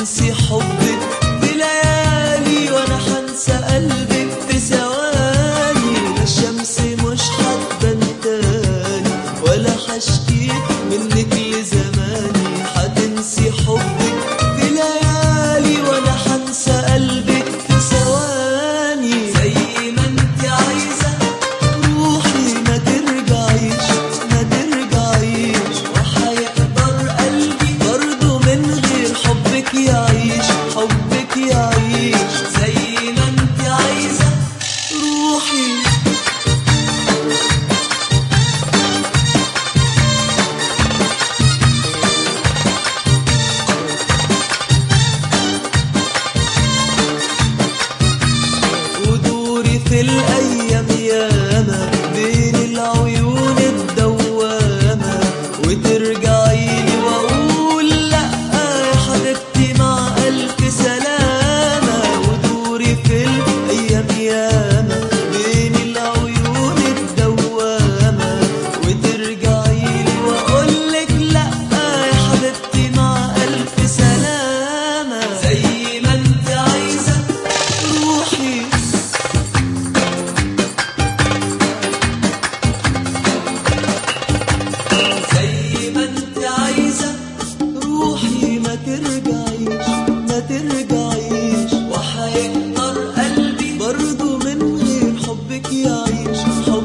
هتنسي حبك في ليالي وانا هنسى قلبك في ثواني لا الشمس مش هتبان تاني ولا هشكيك منك لزماني هتنسي حبك في ليالي وانا هنسى قلبك في ثواني زي ما انت عايزه روحي ما ترجعيش ما ترجعيش وهيقدر قلبي برضه من غير حبك يعيش حبك يعيش زي ما انت عايزه روحي ودوري في الأيام ياما بين العيون الدوامة وترجعي لي وأقول لأ يا حبيبتي مع ألف سلامة ودوري في الأيام ياما بين العيون الدوامة وترجعي لي وأقول لك لأ يا حبيبتي مع ألف سلامة زي ما أنت عايزة روحي زي ما انت عايزة روحي ما ترجعيش ما ترجعيش وهيقدر قلبي برضه من غير حبك يعيش